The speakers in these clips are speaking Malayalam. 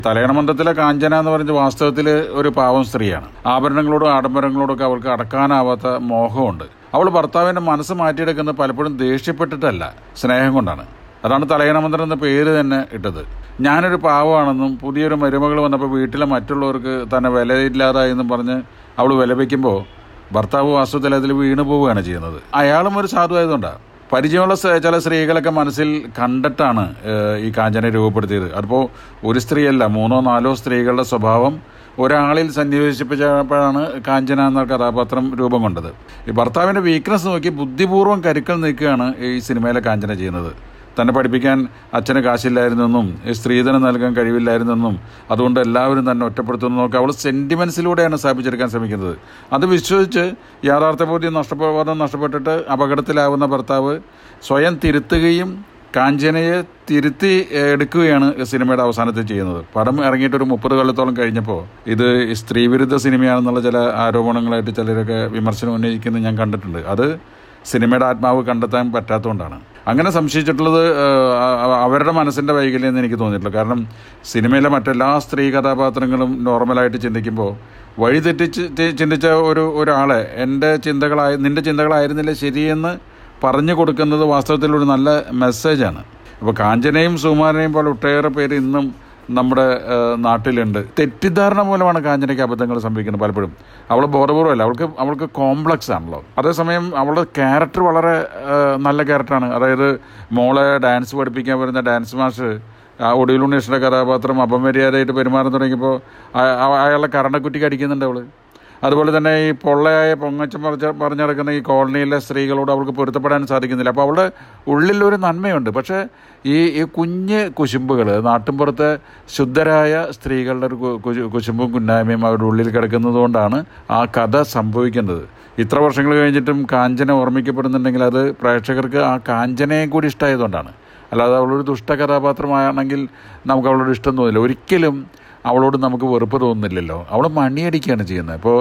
തലയണമന്ത്രത്തിലെ കാഞ്ചന എന്ന് പറഞ്ഞ വാസ്തവത്തിൽ ഒരു പാവം സ്ത്രീയാണ് ആഭരണങ്ങളോടും ആഡംബരങ്ങളോടൊക്കെ അവൾക്ക് അടക്കാനാവാത്ത മോഹമുണ്ട് അവൾ ഭർത്താവിന്റെ മനസ്സ് മാറ്റിയെടുക്കുന്നത് പലപ്പോഴും ദേഷ്യപ്പെട്ടിട്ടല്ല സ്നേഹം കൊണ്ടാണ് അതാണ് തലയണമന്ത്രം എന്ന പേര് തന്നെ ഇട്ടത് ഞാനൊരു പാവമാണെന്നും പുതിയൊരു മരുമകൾ വന്നപ്പോൾ വീട്ടിലെ മറ്റുള്ളവർക്ക് തന്നെ വിലയില്ലാതായെന്നും പറഞ്ഞ് അവൾ വിലപിക്കുമ്പോൾ ഭർത്താവ് വാസ്തവത്തിൽ അതിൽ വീണു പോവുകയാണ് ചെയ്യുന്നത് അയാളും ഒരു സാധു ആയതുകൊണ്ടാണ് പരിചയമുള്ള സ- ചില സ്ത്രീകളൊക്കെ മനസ്സിൽ കണ്ടിട്ടാണ് ഏഹ്, ഈ കാഞ്ചനെ രൂപപ്പെടുത്തിയത് അതിപ്പോൾ ഒരു സ്ത്രീയല്ല മൂന്നോ നാലോ സ്ത്രീകളുടെ സ്വഭാവം ഒരാളിൽ സന്നിവേശിപ്പിച്ചപ്പോഴാണ് കാഞ്ചന എന്ന കഥാപാത്രം രൂപം കൊണ്ടത് ഈ ഭർത്താവിന്റെ വീക്ക്നെസ് നോക്കി ബുദ്ധിപൂർവ്വം കരുക്കൾ നീക്കുകയാണ് ഈ സിനിമയിലെ കാഞ്ചന ചെയ്യുന്നത് തന്നെ പഠിപ്പിക്കാൻ അച്ഛന് കാശില്ലായിരുന്നെന്നും ഈ സ്ത്രീധനം നൽകാൻ കഴിവില്ലായിരുന്നെന്നും അതുകൊണ്ട് എല്ലാവരും തന്നെ ഒറ്റപ്പെടുത്തുന്നതൊക്കെ അവൾ സെന്റിമെന്റ്സിലൂടെയാണ് സ്ഥാപിച്ചെടുക്കാൻ ശ്രമിക്കുന്നത് അത് വിശ്വസിച്ച് യാഥാർത്ഥ്യബോധ്യം നഷ്ടബോധം നഷ്ടപ്പെട്ടിട്ട് അപകടത്തിലാവുന്ന ഭർത്താവ് സ്വയം തിരുത്തുകയും കാഞ്ചനയെ തിരുത്തി ഏഹ്, എടുക്കുകയാണ് ഈ സിനിമയുടെ അവസാനത്തിൽ ചെയ്യുന്നത് പടം ഇറങ്ങിയിട്ട് ഒരു മുപ്പത് കൊല്ലത്തോളം കഴിഞ്ഞപ്പോൾ ഇത് സ്ത്രീവിരുദ്ധ സിനിമയാണെന്നുള്ള ചില ആരോപണങ്ങളായിട്ട് ചിലരൊക്കെ വിമർശനം ഉന്നയിക്കുന്നത് ഞാൻ കണ്ടിട്ടുണ്ട് അത് സിനിമയുടെ ആത്മാവ് കണ്ടെത്താൻ പറ്റാത്തതുകൊണ്ടാണ് അങ്ങനെ സംശയിച്ചിട്ടുള്ളത് ഏഹ്, അ- അവരുടെ മനസ്സിന്റെ വൈകല്യം എന്ന് എനിക്ക് തോന്നിയിട്ടില്ല കാരണം സിനിമയിലെ മറ്റെല്ലാ സ്ത്രീ കഥാപാത്രങ്ങളും നോർമലായിട്ട് ചിന്തിക്കുമ്പോൾ വഴിതെറ്റിച്ച് തി- ചിന്തിച്ച ഒരു ഒരാളെ എൻ്റെ ചിന്തകളായ നിന്റെ ചിന്തകളായിരുന്നില്ല ശരിയെന്ന് പറഞ്ഞു കൊടുക്കുന്നത് വാസ്തവത്തിൽ ഒരു നല്ല മെസ്സേജാണ് അപ്പോൾ കാഞ്ചനയും സുകുമാരനെയും പോലെ ഒട്ടേറെ പേര് ഇന്നും നമ്മുടെ ഏഹ്, നാട്ടിലുണ്ട് തെറ്റിദ്ധാരണ മൂലമാണ് കാഞ്ചനയ്ക്ക് അബദ്ധങ്ങൾ സംഭവിക്കുന്നത് പലപ്പോഴും അവൾ ബോധപൂർവ്വമല്ല അവൾക്ക് അവൾക്ക് കോംപ്ലക്സ് ആണല്ലോ അതേസമയം അവളുടെ ക്യാരക്ടർ വളരെ ഏഹ്, നല്ല ക്യാരക്ടറാണ് അതായത് മോളെ ഡാൻസ് പഠിപ്പിക്കാൻ വരുന്ന ഡാൻസ് മാഷ് ആ ഒടിയിലുണ്ണീഷിൻ്റെ കഥാപാത്രം അപമര്യാദയായിട്ട് പെരുമാറാൻ തുടങ്ങിയപ്പോൾ അയ- അയ- അയാളെ കരണക്കുറ്റിക്ക് അടിക്കുന്നുണ്ട് അവള് അതുപോലെ തന്നെ ഈ പൊള്ളയായ പൊങ്ങച്ചം പറഞ്ഞ പറഞ്ഞു നടക്കുന്ന ഈ കോളനിയിലെ സ്ത്രീകളോട് അവൾക്ക് പൊരുത്തപ്പെടാൻ സാധിക്കുന്നില്ല അപ്പോൾ അവളുടെ ഉള്ളിൽ ഒരു നന്മയുണ്ട് പക്ഷേ ഈ ഈ കുഞ്ഞ് കുശുമ്പുകൾ നാട്ടിൻപുറത്തെ ശുദ്ധരായ സ്ത്രീകളുടെ ഒരു കു- കുശു- കുശുമ്പും കുന്നായ്മയും അവരുടെ ഉള്ളിൽ കിടക്കുന്നത് കൊണ്ടാണ് ആ കഥ സംഭവിക്കുന്നത് ഇത്ര വർഷങ്ങൾ കഴിഞ്ഞിട്ടും കാഞ്ചന ഓർമ്മിക്കപ്പെടുന്നുണ്ടെങ്കിൽ അത് പ്രേക്ഷകർക്ക് ആ കാഞ്ചനയെ കൂടി ഇഷ്ടമായതുകൊണ്ടാണ് അല്ലാതെ അവളൊരു ദുഷ്ട കഥാപാത്രമാണെങ്കിൽ നമുക്ക് അവളോട് ഇഷ്ടം തോന്നില്ല ഒരിക്കലും അവളോട് നമുക്ക് വെറുപ്പ് തോന്നുന്നില്ലല്ലോ അവൾ മണിയടിക്കുകയാണ് ചെയ്യുന്നത് ഇപ്പോൾ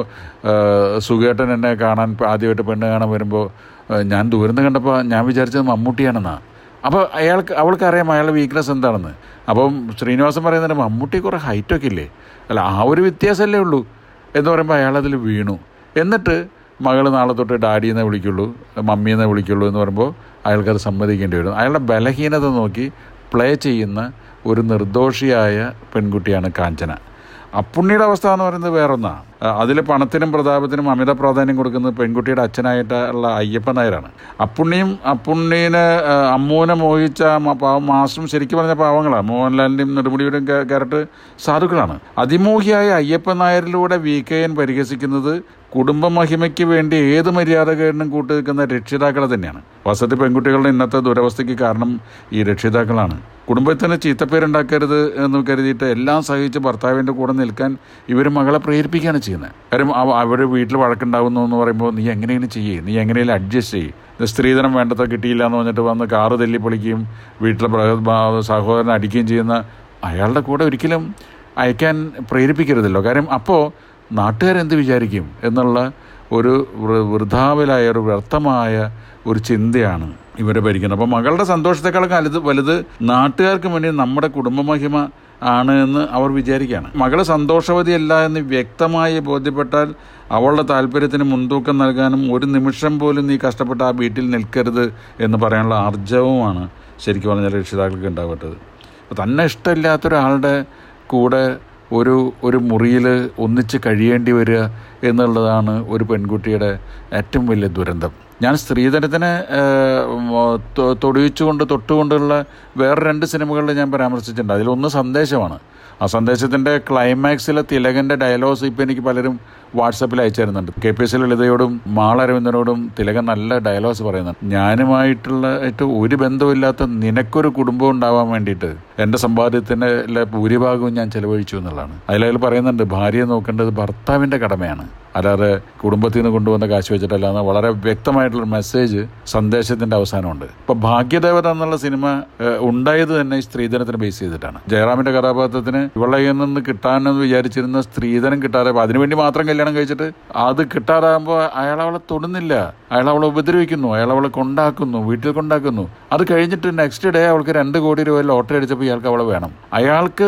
സുഖേട്ടൻ എന്നെ കാണാൻ ഇപ്പൊ ആദ്യമായിട്ട് പെണ്ണ് കാണാൻ വരുമ്പോൾ ഞാൻ ദൂരന്ന് കണ്ടപ്പോൾ ഞാൻ വിചാരിച്ചത് മമ്മൂട്ടിയാണെന്നാണ് അപ്പോൾ അയാൾക്ക് അവൾക്കറിയാം അയാളുടെ വീക്ക്നെസ് എന്താണെന്ന് അപ്പം ശ്രീനിവാസൻ പറയുന്നത് മമ്മൂട്ടി കുറേ ഹൈറ്റൊക്കെ ഇല്ലേ അല്ല ആ ഒരു വ്യത്യാസമല്ലേ ഉള്ളൂ എന്ന് പറയുമ്പോൾ അയാളതിൽ വീണു എന്നിട്ട് മകൾ നാളെ തൊട്ട് ഡാഡിയെന്നേ വിളിക്കുള്ളൂ മമ്മിയെന്നേ വിളിക്കുള്ളൂ എന്ന് പറയുമ്പോൾ അയാൾക്കത് സമ്മതിക്കേണ്ടി വരും അയാളുടെ ബലഹീനത നോക്കി പ്ലേ ചെയ്യുന്ന ഒരു നിർദോഷിയായ പെൺകുട്ടിയാണ് കാഞ്ചന അപ്പുണ്ണിയുടെ അവസ്ഥ എന്ന് പറയുന്നത് വേറൊന്നാണ് അതിൽ പണത്തിനും പ്രതാപത്തിനും അമിത പ്രാധാന്യം കൊടുക്കുന്നത് പെൺകുട്ടിയുടെ അച്ഛനായിട്ടുള്ള അയ്യപ്പൻ നായരാണ് അപ്പുണ്ണിയും അപ്പുണ്ണീനെ ആ, അമ്മൂനെ മോഹിച്ച ആ മ- പാവം മാസ്റ്ററും ശരിക്കും പറഞ്ഞ പാവങ്ങളാണ് മോഹൻലാലിൻ്റെയും നെടുമുടിയുടെയും ക്യാരക്ടർ സാധുക്കളാണ് അതിമോഹിയായ അയ്യപ്പൻ നായരിലൂടെ വി കെ എൻ പരിഹസിക്കുന്നത് കുടുംബ മഹിമയ്ക്ക് വേണ്ടി ഏത് മര്യാദകേടിനും കൂട്ടു നിൽക്കുന്ന രക്ഷിതാക്കളെ തന്നെയാണ് വസതി പെൺകുട്ടികളുടെ ഇന്നത്തെ ദുരവസ്ഥയ്ക്ക് കാരണം ഈ രക്ഷിതാക്കളാണ് കുടുംബത്തിന് ചീത്തപ്പേരുണ്ടാക്കരുത് എന്ന് കരുതിയിട്ട് എല്ലാം സഹിച്ച് ഭർത്താവിൻ്റെ കൂടെ നിൽക്കാൻ ഇവർ മകളെ പ്രേരിപ്പിക്കുകയാണ് ചെയ്യുന്നത് കാര്യം അവ അവർ വീട്ടിൽ വഴക്കുണ്ടാവുന്നു എന്ന് പറയുമ്പോൾ നീ എങ്ങനെയാണ് ചെയ്യേ നീ എങ്ങനെയും അഡ്ജസ്റ്റ് ചെയ്യും സ്ത്രീധനം വേണ്ടത്ര കിട്ടിയില്ല എന്ന് പറഞ്ഞിട്ട് വന്ന് കാറ് തല്ലി പൊളിക്കുകയും വീട്ടിലെ പ്ര- ഭ- സഹോദരനെ അടിക്കുകയും ചെയ്യുന്ന അയാളുടെ കൂടെ ഒരിക്കലും അയക്കാൻ പ്രേരിപ്പിക്കരുതല്ലോ കാര്യം അപ്പോൾ നാട്ടുകാരെന്ത് വിചാരിക്കും എന്നുള്ള ഒരു വൃ- വൃഥാവിലായ ഒരു വ്യർത്ഥമായ ഒരു ചിന്തയാണ് ഇവരെ ഭരിക്കുന്നത് അപ്പോൾ മകളുടെ സന്തോഷത്തെക്കാളൊക്കെ വലുത് വലുത് നാട്ടുകാർക്ക് വേണ്ടി നമ്മുടെ കുടുംബമഹിമ ആണ് എന്ന് അവർ വിചാരിക്കുകയാണ് മകള് സന്തോഷവതിയല്ല എന്ന് വ്യക്തമായി ബോധ്യപ്പെട്ടാൽ അവളുടെ താല്പര്യത്തിന് മുൻതൂക്കം നൽകാനും ഒരു നിമിഷം പോലും നീ കഷ്ടപ്പെട്ട് ആ വീട്ടിൽ നിൽക്കരുത് എന്ന് പറയാനുള്ള ആർജവമാണ് ശരിക്കും പറഞ്ഞാൽ രക്ഷിതാക്കൾക്ക് ഉണ്ടാവേണ്ടത് അപ്പോൾ തന്നെ ഇഷ്ടമില്ലാത്ത ഒരാളുടെ കൂടെ ഒരു ഒരു മുറിയിൽ ഒന്നിച്ച് കഴിയേണ്ടി വരിക എന്നുള്ളതാണ് ഒരു പെൺകുട്ടിയുടെ ഏറ്റവും വലിയ ദുരന്തം ഞാൻ സ്ത്രീധനത്തിനെ ഏഹ്, തൊ- തൊടിയിച്ചുകൊണ്ട് തൊട്ടുകൊണ്ടുള്ള വേറെ രണ്ട് സിനിമകളിൽ ഞാൻ പരാമർശിച്ചിട്ടുണ്ട് അതിലൊന്ന് സന്ദേശമാണ് ആ സന്ദേശത്തിൻ്റെ ക്ലൈമാക്സിലെ തിലകൻ്റെ ഡയലോഗ്സ് ഇപ്പം എനിക്ക് പലരും വാട്സപ്പിൽ അയച്ചു തരുന്നുണ്ട് കെ പി എസ് ലളിതയോടും മാളരവിന്ദനോടും തിലകൻ നല്ല ഡയലോഗ്സ് പറയുന്നുണ്ട് ഞാനുമായിട്ടുള്ള ഏറ്റവും ഒരു ബന്ധമില്ലാത്ത നിനക്കൊരു കുടുംബം ഉണ്ടാവാൻ വേണ്ടിയിട്ട് എൻ്റെ സമ്പാദ്യത്തിൻ്റെ ഭൂരിഭാഗവും ഞാൻ ചെലവഴിച്ചു എന്നുള്ളതാണ് അതിലതിൽ പറയുന്നുണ്ട് ഭാര്യയെ നോക്കേണ്ടത് ഭർത്താവിൻ്റെ കടമയാണ് അല്ലാതെ കുടുംബത്തിൽ നിന്ന് കൊണ്ടുവന്ന കാശ് വെച്ചിട്ടല്ല എന്ന് വളരെ വ്യക്തമായിട്ടുള്ള മെസ്സേജ് സന്ദേശത്തിന്റെ അവസാനമുണ്ട് ഇപ്പൊ ഭാഗ്യദേവത എന്നുള്ള സിനിമ ഏഹ്, ഉണ്ടായത് തന്നെ ഈ സ്ത്രീധനത്തിന് ബേസ് ചെയ്തിട്ടാണ് ജയറാമിന്റെ കഥാപാത്രത്തിന് ഇവളുടെ കയ്യിൽ നിന്ന് കിട്ടാനെന്ന് വിചാരിച്ചിരുന്ന സ്ത്രീധനം കിട്ടാതെ അപ്പൊ അതിനുവേണ്ടി മാത്രം കല്യാണം കഴിച്ചിട്ട് അത് കിട്ടാതാകുമ്പോൾ അയാൾ അവളെ തൊടുന്നില്ല അയാൾ അവളെ ഉപദ്രവിക്കുന്നു അയാൾ അവളെ കൊണ്ടാക്കുന്നു വീട്ടിൽ കൊണ്ടാക്കുന്നു അത് കഴിഞ്ഞിട്ട് നെക്സ്റ്റ് ഡേ അവൾക്ക് രണ്ട് കോടി രൂപ ലോട്ടറി അടിച്ചപ്പോൾ ഇയാൾക്ക് അവളെ വേണം അയാൾക്ക്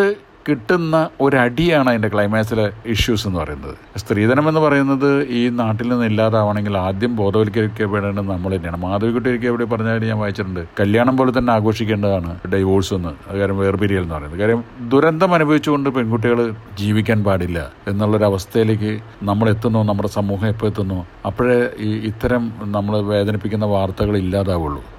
കിട്ടുന്ന ഒരടിയാണ് അതിൻ്റെ ക്ലൈമാക്സിലെ ഇഷ്യൂസ് എന്ന് പറയുന്നത് സ്ത്രീധനം എന്ന് പറയുന്നത് ഈ നാട്ടിൽ നിന്ന് ഇല്ലാതാവണമെങ്കിൽ ആദ്യം ബോധവൽക്കരിക്കപ്പെടേണ്ടത് നമ്മൾ തന്നെയാണ് മാധവിക്കുട്ടിയൊക്കെ എവിടെ പറഞ്ഞാൽ ഞാൻ വായിച്ചിട്ടുണ്ട് കല്യാണം പോലെ തന്നെ ആഘോഷിക്കേണ്ടതാണ് ഡൈവോഴ്സ് എന്ന് അത് കാര്യം വേർപിരിയൽ എന്ന് പറയുന്നത് കാര്യം ദുരന്തം അനുഭവിച്ചുകൊണ്ട് പെൺകുട്ടികൾ ജീവിക്കാൻ പാടില്ല എന്നുള്ളൊരവസ്ഥയിലേക്ക് നമ്മൾ എത്തുന്നു നമ്മുടെ സമൂഹം എപ്പോൾ എത്തുന്നു അപ്പോഴേ ഈ ഇത്തരം നമ്മൾ വേദനിപ്പിക്കുന്ന വാർത്തകൾ ഇല്ലാതാവുള്ളൂ